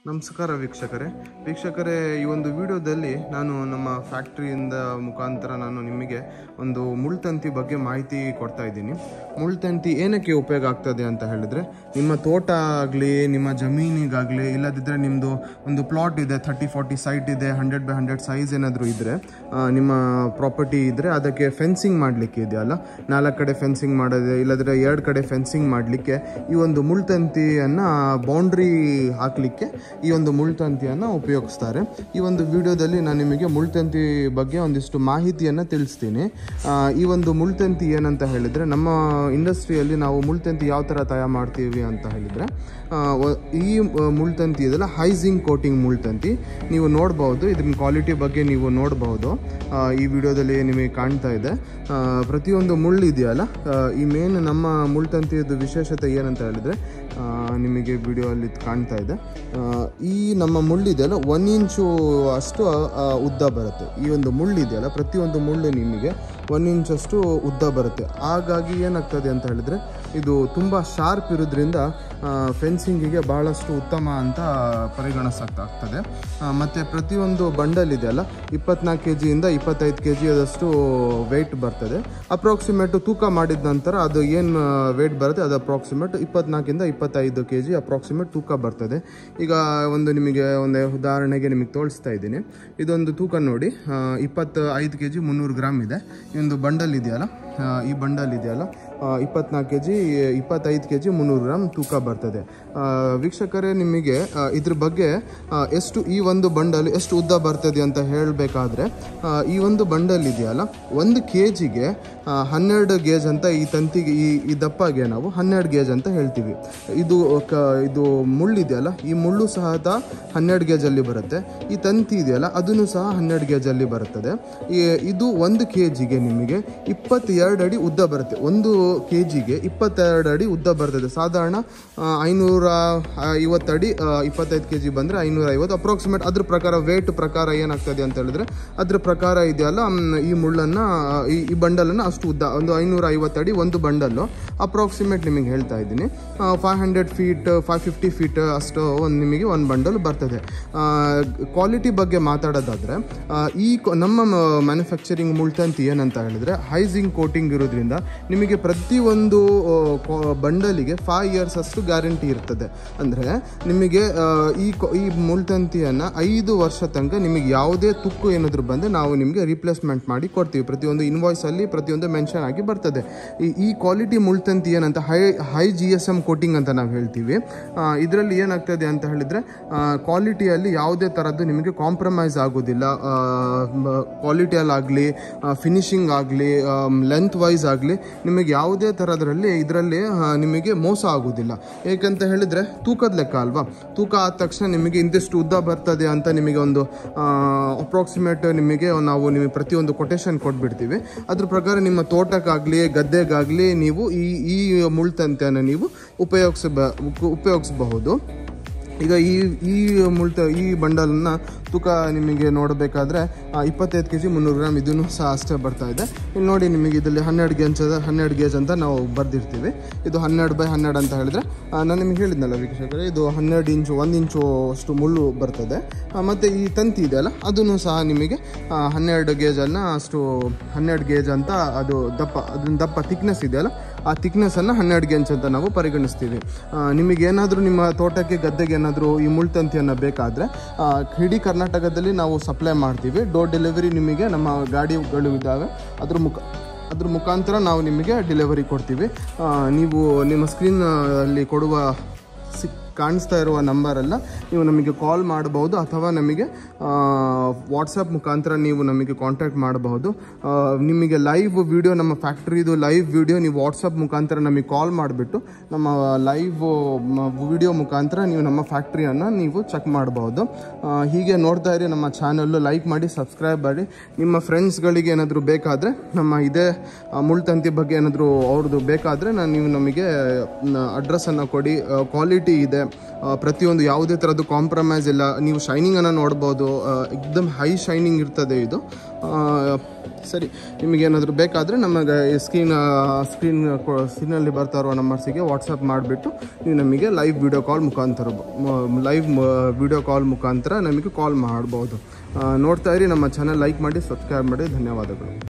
ನಮಸ್ಕಾರ ವೀಕ್ಷಕರೇ ವೀಕ್ಷಕರೇ ಈ ಒಂದು ವಿಡಿಯೋದಲ್ಲಿ ನಾನು ನಮ್ಮ ಫ್ಯಾಕ್ಟ್ರಿಯಿಂದ ಮುಖಾಂತರ ನಾನು ನಿಮಗೆ ಒಂದು ಮುಳ್ತಂತಿ ಬಗ್ಗೆ ಮಾಹಿತಿ ಕೊಡ್ತಾ ಇದ್ದೀನಿ ಮುಳ್ತಂತಿ ಏನಕ್ಕೆ ಉಪಯೋಗ ಆಗ್ತದೆ ಅಂತ ಹೇಳಿದ್ರೆ ನಿಮ್ಮ ತೋಟ ಆಗಲಿ ನಿಮ್ಮ ಜಮೀನಿಗಾಗಲಿ ಇಲ್ಲದಿದ್ದರೆ ನಿಮ್ಮದು ಒಂದು ಪ್ಲಾಟ್ ಇದೆ ಥರ್ಟಿ ಫಾರ್ಟಿ ಸೈಟ್ ಇದೆ ಹಂಡ್ರೆಡ್ ಬೈ ಹಂಡ್ರೆಡ್ ಸೈಜ್ ಏನಾದರೂ ಇದ್ದರೆ ನಿಮ್ಮ ಪ್ರಾಪರ್ಟಿ ಇದ್ದರೆ ಅದಕ್ಕೆ ಫೆನ್ಸಿಂಗ್ ಮಾಡಲಿಕ್ಕೆ ಇದೆಯಲ್ಲ ನಾಲ್ಕು ಕಡೆ ಫೆನ್ಸಿಂಗ್ ಮಾಡೋದು ಇಲ್ಲದ್ರೆ ಎರಡು ಕಡೆ ಫೆನ್ಸಿಂಗ್ ಮಾಡಲಿಕ್ಕೆ ಈ ಒಂದು ಮುಳ್ತಂತಿಯನ್ನು ಬೌಂಡ್ರಿ ಹಾಕಲಿಕ್ಕೆ ಈ ಒಂದು ಮುಳ್ತಂತಿಯನ್ನು ಉಪಯೋಗಿಸ್ತಾರೆ ಈ ಒಂದು ವಿಡಿಯೋದಲ್ಲಿ ನಾನು ನಿಮಗೆ ಮುಳ್ತಂತಿ ಬಗ್ಗೆ ಒಂದಿಷ್ಟು ಮಾಹಿತಿಯನ್ನು ತಿಳಿಸ್ತೀನಿ ಆ, ಈ ಒಂದು ಮುಳ್ತಂತಿ ಏನಂತ ಹೇಳಿದರೆ ನಮ್ಮ ಇಂಡಸ್ಟ್ರಿಯಲ್ಲಿ ನಾವು ಮುಳ್ತಂತಿ ಯಾವ ಥರ ತಯಾರು ಮಾಡ್ತೀವಿ ಅಂತ ಹೇಳಿದರೆ ಆ, ವ- ಈ ಆ, ಮುಳ್ತಂತಿ ಇದೆಲ್ಲ ಹೈಜಿಂಗ್ ಕೋಟಿಂಗ್ ಮುಳ್ತಂತಿ ನೀವು ನೋಡ್ಬೋದು ಇದ್ರ ಕ್ವಾಲಿಟಿ ಬಗ್ಗೆ ನೀವು ನೋಡ್ಬೋದು ಆ, ಈ ವಿಡಿಯೋದಲ್ಲಿ ನಿಮಗೆ ಕಾಣ್ತಾ ಇದೆ ಆ, ಪ್ರತಿಯೊಂದು ಮುಳ್ಳು ಇದೆಯಲ್ಲ ಆ, ಈ ಮೇನ್ ನಮ್ಮ ಮುಳ್ತಂತಿಯದು ವಿಶೇಷತೆ ಏನಂತ ಹೇಳಿದರೆ ಆ, ನಿಮಗೆ ವಿಡಿಯೋ ಅಲ್ಲಿ ಕಾಣ್ತಾ ಇದೆ ಆ, ಈ ನಮ್ಮ ಮುಳ್ಳಿದೆಯಲ್ಲ ಒನ್ ಇಂಚು ಅಷ್ಟು ಆ, ಉದ್ದ ಬರುತ್ತೆ ಈ ಒಂದು ಮುಳ್ಳು ಇದೆಯಲ್ಲ ಪ್ರತಿಯೊಂದು ಮುಳ್ಳು ನಿಮಗೆ ಒನ್ ಇಂಚಷ್ಟು ಉದ್ದ ಬರುತ್ತೆ ಹಾಗಾಗಿ ಏನಾಗ್ತದೆ ಅಂತ ಹೇಳಿದ್ರೆ ಇದು ತುಂಬ ಶಾರ್ಪ್ ಇರೋದ್ರಿಂದ ಫೆನ್ಸಿಂಗಿಗೆ ಬಹಳಷ್ಟು ಉತ್ತಮ ಅಂತ ಪರಿಗಣಿಸಕ್ಕಾಗ್ತದೆ ಆ, ಮತ್ತೆ ಪ್ರತಿಯೊಂದು ಬಂಡಲ್ ಇದೆಯಲ್ಲ ಇಪ್ಪತ್ನಾಲ್ಕು ಕೆ ಜಿಯಿಂದ ಇಪ್ಪತ್ತೈದು ಕೆ ಜಿಯದಷ್ಟು ವೆಯ್ಟ್ ಬರ್ತದೆ ಅಪ್ರಾಕ್ಸಿಮೇಟ್ ತೂಕ ಮಾಡಿದ ನಂತರ ಅದು ಏನು ವೆಯ್ಟ್ ಬರುತ್ತೆ ಅದು ಅಪ್ರಾಕ್ಸಿಮೇಟ್ ಇಪ್ಪತ್ನಾಲ್ಕಿಂದ ಇಪ್ಪತ್ತೈದು ಕೆ ಜಿ ಅಪ್ರಾಕ್ಸಿಮೇಟ್ ತೂಕ ಬರ್ತದೆ ಈಗ ಒಂದು ನಿಮಗೆ ಒಂದು ಉದಾಹರಣೆಗೆ ನಿಮಗೆ ತೋರಿಸ್ತಾ ಇದ್ದೀನಿ ಇದೊಂದು ತೂಕ ನೋಡಿ ಇಪ್ಪತ್ತು ಐದು ಕೆ ಜಿ ಮುನ್ನೂರು ಗ್ರಾಮ್ ಇದೆ ಈ ಒಂದು ಬಂಡಲ್ ಇದೆಯಲ್ಲ ಆ, ಈ ಬಂಡಲ್ ಇದೆಯಲ್ಲ ಇಪ್ಪತ್ನಾಲ್ಕು ಕೆ ಜಿ ಇಪ್ಪತ್ತೈದು ಕೆ ಜಿ ಮುನ್ನೂರು ಗ್ರಾಮ್ ತೂಕ ಬರ್ತದೆ ಆ, ವೀಕ್ಷಕರೇ ನಿಮಗೆ ಆ, ಇದ್ರ ಬಗ್ಗೆ ಆ, ಎಷ್ಟು ಈ ಒಂದು ಬಂಡಲ್ ಎಷ್ಟು ಉದ್ದ ಬರ್ತದೆ ಅಂತ ಹೇಳಬೇಕಾದ್ರೆ ಈ ಒಂದು ಬಂಡಲ್ ಇದೆಯಲ್ಲ ಒಂದು ಕೆ ಜಿಗೆ ಹನ್ನೆರಡು ಗೇಜ್ ಅಂತ ಈ ತಂತಿಗೆ ಈ ಈ ದಪ್ಪಗೆ ನಾವು ಹನ್ನೆರಡು ಗೇಜ್ ಅಂತ ಹೇಳ್ತೀವಿ ಇದು ಕ ಇದು ಮುಳ್ಳು ಇದೆಯಲ್ಲ ಈ ಮುಳ್ಳು ಸಹ ಹನ್ನೆರಡು ಗೇಜಲ್ಲಿ ಬರುತ್ತೆ ಈ ತಂತಿ ಇದೆಯಲ್ಲ ಅದನ್ನು ಸಹ ಹನ್ನೆರಡು ಗೇಜಲ್ಲಿ ಬರುತ್ತದೆ ಈ- ಇದು ಒಂದು ಕೆ ಜಿಗೆ ನಿಮಗೆ ಇಪ್ಪತ್ತೆರಡು ಅಡಿ ಉದ್ದ ಬರುತ್ತೆ ಒಂದು ಕೆ ಜಿಗೆ ಇಪ್ಪತ್ತೆರಡು ಅಡಿ ಉದ್ದ ಬರ್ತದೆ ಸಾಧಾರಣ ಆ, ಐನೂರ ಐವತ್ತು ಅಡಿ ಇಪ್ಪತ್ತೈದು ಕೆ ಜಿ ಬಂದರೆ ಐನೂರ ಐವತ್ತು ಅಪ್ರಾಕ್ಸಿಮೇಟ್ ಅದ್ರ ಪ್ರಕಾರ ವೇಟ್ ಪ್ರಕಾರ ಏನಾಗ್ತದೆ ಅಂತ ಹೇಳಿದ್ರೆ ಅದ್ರ ಪ್ರಕಾರ ಇದೆಯಲ್ಲ ಮ್, ಈ ಮುಳ್ಳನ್ನು ಈ ಈ ಬಂಡಲನ್ನು ಅಷ್ಟು ಉದ್ದ ಒಂದು ಐನೂರ ಐವತ್ತು ಅಡಿ ಒಂದು ಬಂಡಲ್ಲು ಅಪ್ರಾಕ್ಸಿಮೇಟ್ ನಿಮಗೆ ಹೇಳ್ತಾ ಇದ್ದೀನಿ five hundred feet five fifty feet ಅಷ್ಟು ಒಂದು ನಿಮಗೆ ಒಂದು ಬಂಡಲ್ ಬರ್ತದೆ ಕ್ವಾಲಿಟಿ ಬಗ್ಗೆ ಮಾತಾಡೋದಾದರೆ ಈ ಕೊ- ನಮ್ಮ ಮ್ಯಾನುಫ್ಯಾಕ್ಚರಿಂಗ್ ಮುಳ್ತಂತಿ ಏನಂತ ಹೇಳಿದ್ರೆ ಹೈಜಿಂಗ್ ಕೋಟಿಂಗ್ ಇರೋದ್ರಿಂದ ನಿಮಗೆ ಪ್ರತಿಯೊಂದು ಬಂಡಲಿಗೆ ಫೈವ್ ಇಯರ್ಸ್ ಅಷ್ಟು ಗ್ಯಾರಂಟಿ ಇರ್ತದೆ ಅಂದರೆ ನಿಮಗೆ ಆ, ಈ ಕೊ- ಈ ಮುಳ್ತಂತಿಯನ್ನು ಐದು ವರ್ಷ ತನಕ ನಿಮಗೆ ಯಾವುದೇ ತುಕ್ಕು ಏನಾದರೂ ಬಂದರೆ ನಾವು ನಿಮಗೆ ರಿಪ್ಲೇಸ್ಮೆಂಟ್ ಮಾಡಿ ಕೊಡ್ತೀವಿ ಪ್ರತಿಯೊಂದು ಇನ್ವಾಯ್ಸಲ್ಲಿ ಪ್ರತಿಯೊಂದು ಮೆನ್ಷನ್ ಆಗಿ ಬರ್ತದೆ ಈ ಈ ಕ್ವಾಲಿಟಿ ಮುಳ್ತಂತಿ ಏನಂತ high high G S M coating ಅಂತ ನಾವು ಹೇಳ್ತೀವಿ ಇದರಲ್ಲಿ ಏನಾಗ್ತದೆ ಅಂತ ಹೇಳಿದರೆ ಕ್ವಾಲಿಟಿಯಲ್ಲಿ ಯಾವುದೇ ಥರದ್ದು ನಿಮಗೆ ಕಾಂಪ್ರಮೈಸ್ ಆಗೋದಿಲ್ಲ ಕ್ವಾಲಿಟಿಯಲ್ಲಾಗಲಿ ಫಿನಿಶಿಂಗ್ ಆಗಲಿ ಲೆಂತ್ ವೈಸ್ ಆಗಲಿ ನಿಮಗೆ ಯಾವುದೇ ಥರದ್ರಲ್ಲಿ ಇದರಲ್ಲಿ ನಿಮಗೆ ಮೋಸ ಆಗೋದಿಲ್ಲ ಏಕಂತ ಹೇಳಿದರೆ ತೂಕದ ಲೆಕ್ಕ ಅಲ್ವಾ ತೂಕ ಆದ ತಕ್ಷಣ ನಿಮಗೆ ಇಂತಿಷ್ಟು ಉದ್ದ ಬರ್ತದೆ ಅಂತ ನಿಮಗೆ ಒಂದು ಅಪ್ರಾಕ್ಸಿಮೇಟ್ ನಿಮಗೆ ನಾವು ನಿಮಗೆ ಪ್ರತಿಯೊಂದು ಕೊಟೇಶನ್ ಕೊಟ್ಬಿಡ್ತೀವಿ ಅದ್ರ ಪ್ರಕಾರ ನಿಮ್ಮ ತೋಟಕ್ಕಾಗಲಿ ಗದ್ದೆಗಾಗಲಿ ನೀವು ಈ ಈ ಮುಳ್ತಂತೆಯನ್ನು ನೀವು ಉಪಯೋಗಿಸಬ ಉಪಯೋಗಿಸಬಹುದು ಈಗ ಈ ಈ ಮುಳ್ತ ಈ ಬಂಡಲನ್ನು ತೂಕ ನಿಮಗೆ ನೋಡಬೇಕಾದ್ರೆ ಇಪ್ಪತ್ತೈದು ಕೆ ಜಿ ಮುನ್ನೂರು ಗ್ರಾಮ್ ಇದನ್ನು ಸಹ ಅಷ್ಟೇ ಬರ್ತಾ ಇದೆ ಇಲ್ಲಿ ನೋಡಿ ನಿಮಗೆ ಇದರಲ್ಲಿ ಹನ್ನೆರಡು ಗೇಜ್ ಹನ್ನೆರಡು ಗೇಜ್ ಅಂತ ನಾವು ಬರೆದಿರ್ತೀವಿ ಇದು ಹನ್ನೆರಡು ಬೈ ಹನ್ನೆರಡು ಅಂತ ಹೇಳಿದ್ರೆ ಆ, ನಾನು ನಿಮಗೆ ಹೇಳಿದ್ನಲ್ಲ ವೀಕ್ಷಕರೇ ಇದು ಹನ್ನೆರಡು ಇಂಚು ಒಂದು ಇಂಚು ಅಷ್ಟು ಮುಳ್ಳು ಬರ್ತದೆ ಆ, ಮತ್ತು ಈ ತಂತಿ ಇದೆಯಲ್ಲ ಅದನ್ನು ಸಹ ನಿಮಗೆ ಆ, ಹನ್ನೆರಡು ಗೇಜನ್ನು ಅಷ್ಟು ಹನ್ನೆರಡು ಗೇಜ್ ಅಂತ ಅದು ದಪ್ಪ ಅದನ್ನ ದಪ್ಪ ಥಿಕ್ನೆಸ್ ಇದೆಯಲ್ಲ ಆ ಥಿಕ್ನೆಸ್ಸನ್ನು ಹನ್ನೆರಡು ಗೇಜ್ ಅಂತ ನಾವು ಪರಿಗಣಿಸ್ತೀವಿ ಆ, ನಿಮಗೇನಾದರೂ ನಿಮ್ಮ ತೋಟಕ್ಕೆ ಗದ್ದೆಗೆ ಏನಾದರೂ ಈ ಮುಳ್ತಂತಿಯನ್ನು ಬೇಕಾದರೆ ಇಡೀ ಕರ್ನಾಟಕದಲ್ಲಿ ನಾವು ಸಪ್ಲೈ ಮಾಡ್ತೀವಿ ಡೋರ್ ಡೆಲಿವರಿ ನಿಮಗೆ ನಮ್ಮ ಗಾಡಿಗಳು ಇದ್ದಾವೆ ಅದ್ರ ಮುಖ ಅದ್ರ ಮುಖಾಂತರ ನಾವು ನಿಮಗೆ ಡೆಲಿವರಿ ಕೊಡ್ತೀವಿ ಆ, ನೀವು ನಿಮ್ಮ ಸ್ಕ್ರೀನ್ ಅಲ್ಲಿ ಕೊಡುವ ಸಿ ಕಾಣಿಸ್ತಾ ಇರುವ ನಂಬರಲ್ಲ ನೀವು ನಮಗೆ ಕಾಲ್ ಮಾಡಬಹುದು ಅಥವಾ ನಮಗೆ ವಾಟ್ಸಪ್ ಮುಖಾಂತರ ನೀವು ನಮಗೆ ಕಾಂಟ್ಯಾಕ್ಟ್ ಮಾಡಬಹುದು ಆ, ನಿಮಗೆ ಲೈವ್ ವಿಡಿಯೋ ನಮ್ಮ ಫ್ಯಾಕ್ಟ್ರಿದು ಲೈವ್ ವಿಡಿಯೋ ನೀವು ವಾಟ್ಸಪ್ ಮುಖಾಂತರ ನಮಗೆ ಕಾಲ್ ಮಾಡಿಬಿಟ್ಟು ನಮ್ಮ ಲೈವ್ ವಿಡಿಯೋ ಮುಖಾಂತರ ನೀವು ನಮ್ಮ ಫ್ಯಾಕ್ಟ್ರಿಯನ್ನು ನೀವು ಚೆಕ್ ಮಾಡಬಹುದು ಆ, ಹೀಗೆ ನೋಡ್ತಾ ಇರಿ ನಮ್ಮ ಚಾನಲ್ಲು ಲೈಕ್ ಮಾಡಿ ಸಬ್ಸ್ಕ್ರೈಬ್ ಮಾಡಿ ನಿಮ್ಮ ಫ್ರೆಂಡ್ಸ್ಗಳಿಗೆ ಏನಾದರೂ ಬೇಕಾದರೆ ನಮ್ಮ ಇದೇ ಆ, ಮುಳ್ತಂತಿ ಬಗ್ಗೆ ಏನಾದರೂ ಅವ್ರದ್ದು ಬೇಕಾದರೆ ನಾನು ನೀವು ನಮಗೆ ಅಡ್ರೆಸ್ಸನ್ನು ಕೊಡಿ ಕ್ವಾಲಿಟಿ ಇದೆ ಆ, ಪ್ರತಿಯೊಂದು ಯಾವುದೇ ಥರದ್ದು ಕಾಂಪ್ರಮೈಸ್ ಇಲ್ಲ ನೀವು ಶೈನಿಂಗನ್ನು ನೋಡ್ಬೋದು ಆ, ಎಕ್ದಮ್ ಹೈ ಶೈನಿಂಗ್ ಇರ್ತದೆ ಇದು ಆ, ಸರಿ ನಿಮಗೇನಾದರೂ ಬೇಕಾದರೆ ನಮಗೆ ಸ್ಕ್ರೀನ್ ಸ್ಕ್ರೀನ್ ಸ್ಕ್ರೀನಲ್ಲಿ ಬರ್ತಾ ಇರುವ ನಂಬರ್ಸಿಗೆ ವಾಟ್ಸಪ್ ಮಾಡಿಬಿಟ್ಟು ನೀವು ನಮಗೆ ಲೈವ್ ವಿಡಿಯೋ ಕಾಲ್ ಮುಖಾಂತರ ಲೈವ್ ವಿಡಿಯೋ ಕಾಲ್ ಮುಖಾಂತರ ನಮಗೆ ಕಾಲ್ ಮಾಡ್ಬೋದು ಆ, ನೋಡ್ತಾ ಇರಿ ನಮ್ಮ ಚಾನಲ್ ಲೈಕ್ ಮಾಡಿ ಸಬ್ಸ್ಕ್ರೈಬ್ ಮಾಡಿ ಧನ್ಯವಾದಗಳು